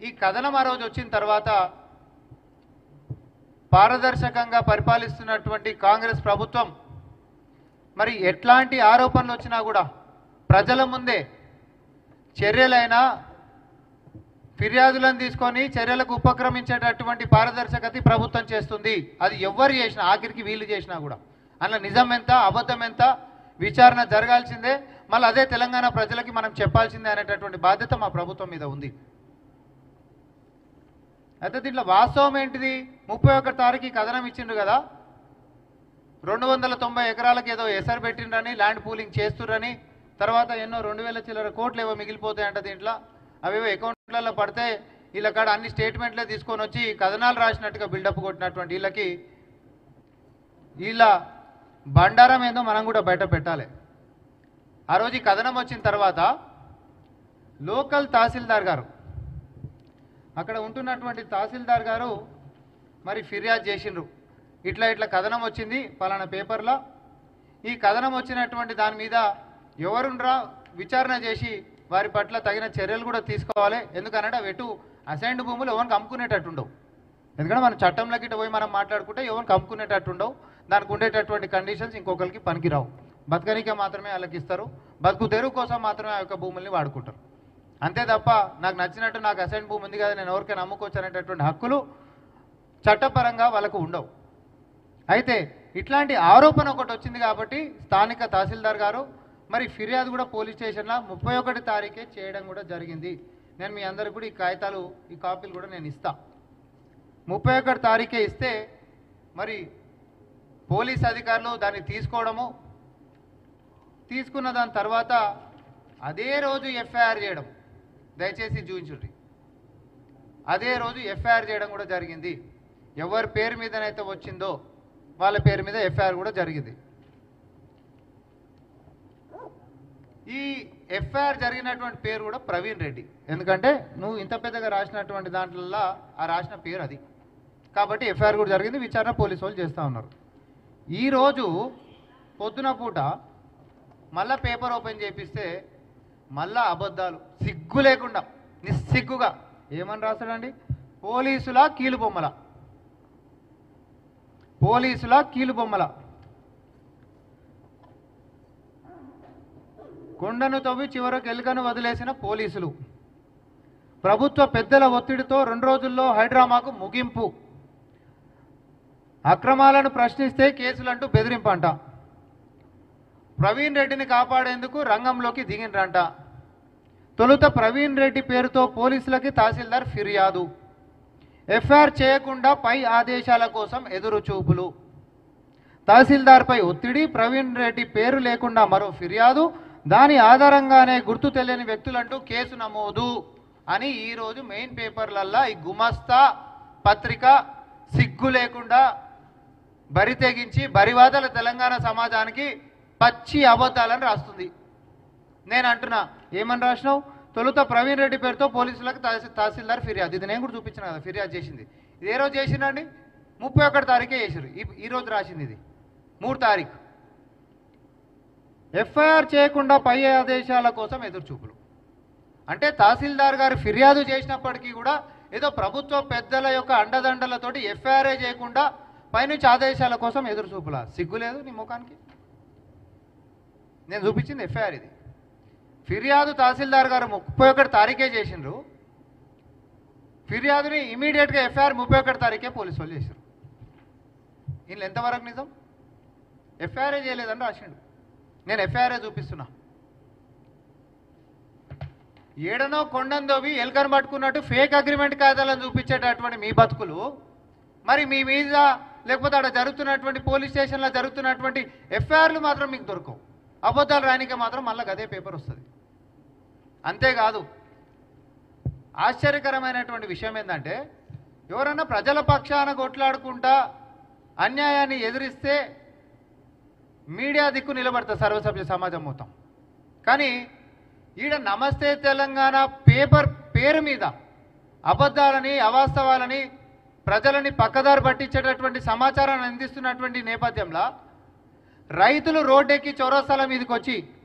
ఈ కథనం ఆ రోజు వచ్చిన తర్వాత పారదర్శకంగా పరిపాలిస్తున్నటువంటి కాంగ్రెస్ ప్రభుత్వం మరి ఎట్లాంటి ఆరోపణలు వచ్చినా కూడా ప్రజల ముందే చర్యలైనా ఫిర్యాదులను తీసుకొని చర్యలకు ఉపక్రమించేటటువంటి పారదర్శకత ఈ ప్రభుత్వం చేస్తుంది అది ఎవ్వరు చేసినా ఆఖరికి వీళ్ళు చేసినా కూడా అందులో నిజం ఎంత అబద్ధం ఎంత విచారణ జరగాల్సిందే మళ్ళీ అదే తెలంగాణ ప్రజలకి మనం చెప్పాల్సిందే అనేటటువంటి బాధ్యత మా ప్రభుత్వం మీద ఉంది అయితే దీంట్లో వాస్తవం ఏంటిది ముప్పై ఒకటి తారీఖు ఈ కథనం ఇచ్చిండ్రు కదా రెండు వందల తొంభై ఎకరాలకు ఏదో ఎసరు పెట్టిండ్రని ల్యాండ్ పూలింగ్ చేస్తుర్రని తర్వాత ఎన్నో రెండు వేల చిల్లర కోట్లు ఏవో మిగిలిపోతాయంట దీంట్లో అవేవో అకౌంట్లలో పడితే వీళ్ళ కాడ అన్ని స్టేట్మెంట్లే తీసుకొని వచ్చి కథనాలు రాసినట్టుగా బిల్డప్ కొట్టినటువంటి వీళ్ళకి వీళ్ళ బండారం ఏందో మనం కూడా బయట పెట్టాలి ఆ రోజు ఈ కథనం వచ్చిన తర్వాత లోకల్ తహసీల్దార్ గారు అక్కడ ఉంటున్నటువంటి తహసీల్దార్ గారు మరి ఫిర్యాదు చేసిండ్రు ఇట్లా ఇట్లా కథనం వచ్చింది పలానా పేపర్లో ఈ కథనం వచ్చినటువంటి దాని మీద ఎవరుండ్రా విచారణ చేసి వారి పట్ల తగిన చర్యలు కూడా తీసుకోవాలి ఎందుకనంటే అవి ఎటు అసైన్డ్ భూములు ఎవరికి అమ్ముకునేటట్టు ఉండవు ఎందుకంటే మనం చట్టంలోకి ఇటు పోయి మనం మాట్లాడుకుంటే ఎవరికి అమ్ముకునేటట్టు ఉండవు దానికి ఉండేటటువంటి కండిషన్స్ ఇంకొకరికి పనికిరావు బతకనికే మాత్రమే వాళ్ళకి ఇస్తారు బతుకు తెరువు కోసం మాత్రమే ఆ యొక్క భూముల్ని వాడుకుంటారు అంతే తప్ప నాకు నచ్చినట్టు నాకు అసైన్ భూమి ఉంది కదా నేను ఎవరికైనా అమ్ముకోవచ్చు అనేటటువంటి హక్కులు చట్టపరంగా వాళ్ళకు ఉండవు అయితే ఇట్లాంటి ఆరోపణ ఒకటి వచ్చింది కాబట్టి స్థానిక తహసీల్దార్ గారు మరి ఫిర్యాదు కూడా పోలీస్ స్టేషన్లో ముప్పై ఒకటి తారీఖే చేయడం కూడా జరిగింది నేను మీ అందరికి కూడా ఈ కాగితాలు ఈ కాపీలు కూడా నేను ఇస్తా ముప్పై ఒకటి తారీఖే ఇస్తే మరి పోలీస్ అధికారులు దాన్ని తీసుకోవడము తీసుకున్న దాని తర్వాత అదే రోజు ఎఫ్ఐఆర్ చేయడం దయచేసి చూపించుర్రి అదే రోజు ఎఫ్ఐఆర్ చేయడం కూడా జరిగింది ఎవరి పేరు మీదనైతే వచ్చిందో వాళ్ళ పేరు మీద ఎఫ్ఐఆర్ కూడా జరిగింది ఈ ఎఫ్ఐఆర్ జరిగినటువంటి పేరు కూడా ప్రవీణ్ రెడ్డి ఎందుకంటే నువ్వు ఇంత పెద్దగా రాసినటువంటి దాంట్లో ఆ రాసిన పేరు అది కాబట్టి ఎఫ్ఐఆర్ కూడా జరిగింది విచారణ పోలీసు వాళ్ళు చేస్తూ ఉన్నారు ఈరోజు పొద్దున పూట మళ్ళా పేపర్ ఓపెన్ చేపిస్తే మళ్ళా అబద్ధాలు సిగ్గు లేకుండా నిస్సిగ్గుగా ఏమని రాస్తాడండి పోలీసుల కీలు బొమ్మల పోలీసుల కీలు బొమ్మల కొండను తవ్వి చివరకు ఎలుకను వదిలేసిన పోలీసులు ప్రభుత్వ పెద్దల ఒత్తిడితో రెండు రోజుల్లో హైడ్రామాకు ముగింపు అక్రమాలను ప్రశ్నిస్తే కేసులంటూ బెదిరింపంట ప్రవీణ్ రెడ్డిని కాపాడేందుకు రంగంలోకి దిగిండ్రంట తొలుత ప్రవీణ్ రెడ్డి పేరుతో పోలీసులకి తహసీల్దార్ ఫిర్యాదు ఎఫ్ఐఆర్ చేయకుండా పై ఆదేశాల కోసం ఎదురు చూపులు తహసీల్దార్పై ఒత్తిడి ప్రవీణ్ రెడ్డి పేరు లేకుండా మరో ఫిర్యాదు దాని ఆధారంగానే గుర్తు తెలియని వ్యక్తులంటూ కేసు నమోదు అని ఈరోజు మెయిన్ పేపర్లల్లా ఈ గుమస్తా పత్రిక సిగ్గు లేకుండా బరి తెగించి బరివాదల తెలంగాణ సమాజానికి పచ్చి అబద్ధాలను రాస్తుంది నేను అంటున్నా ఏమని రాసినావు తొలుత ప్రవీణ్ రెడ్డి పేరుతో పోలీసులకు తహసీ- తహసీల్దార్ ఫిర్యాదు ఇది నేను కూడా చూపించిన కదా ఫిర్యాదు చేసింది ఇది ఏ రోజు చేసిండండి ముప్పై ఒకటి తారీఖే చేసారు ఈ రోజు రాసింది ఇది మూడు తారీఖు ఎఫ్ఐఆర్ చేయకుండా పై ఆదేశాల కోసం ఎదురుచూపులు అంటే తహసీల్దార్ గారు ఫిర్యాదు చేసినప్పటికీ కూడా ఏదో ప్రభుత్వ పెద్దల యొక్క అండదండలతోటి ఎఫ్ఐఆర్ఏ చేయకుండా పైనుంచి ఆదేశాల కోసం ఎదురుచూపులా సిగ్గు లేదు నీ ముఖానికి నేను చూపించింది ఎఫ్ఐఆర్ ఇది ఫిర్యాదు తహసీల్దార్ గారు ముప్పై ఒకటి తారీఖే చేసిండ్రు ఫిర్యాదుని ఇమీడియట్గా ఎఫ్ఐఆర్ ముప్పై ఒకటి తారీఖే పోలీసు వాళ్ళు చేశారు వీళ్ళు ఎంతవరకు నిజం ఎఫ్ఐఆర్ఏ చేయలేదని రాసిండు నేను ఎఫ్ఐఆర్ఏ చూపిస్తున్నా ఏడనో కొండందోవి ఎలుకను పట్టుకున్నట్టు ఫేక్ అగ్రిమెంట్ కాగితాలను చూపించేటటువంటి మీ బతుకులు మరి మీ మీద లేకపోతే అక్కడ జరుగుతున్నటువంటి పోలీస్ స్టేషన్లో జరుగుతున్నటువంటి ఎఫ్ఐఆర్లు మాత్రం మీకు దొరకవు అబద్ధాలు రానికే మాత్రం మళ్ళీ అదే పేపర్ వస్తుంది అంతేకాదు ఆశ్చర్యకరమైనటువంటి విషయం ఏంటంటే ఎవరన్నా ప్రజల పక్షాన కొట్లాడుకుంటా అన్యాయాన్ని ఎదిరిస్తే మీడియా దిక్కు నిలబడతారు సర్వసభ్య సమాజం మొత్తం కానీ ఈడ నమస్తే తెలంగాణ పేపర్ పేరు మీద అబద్ధాలని అవాస్తవాలని ప్రజలని పక్కదారి పట్టించేటటువంటి సమాచారాన్ని అందిస్తున్నటువంటి నేపథ్యంలో రైతులు రోడ్డెక్కి చౌరస్తాల మీదకి వచ్చి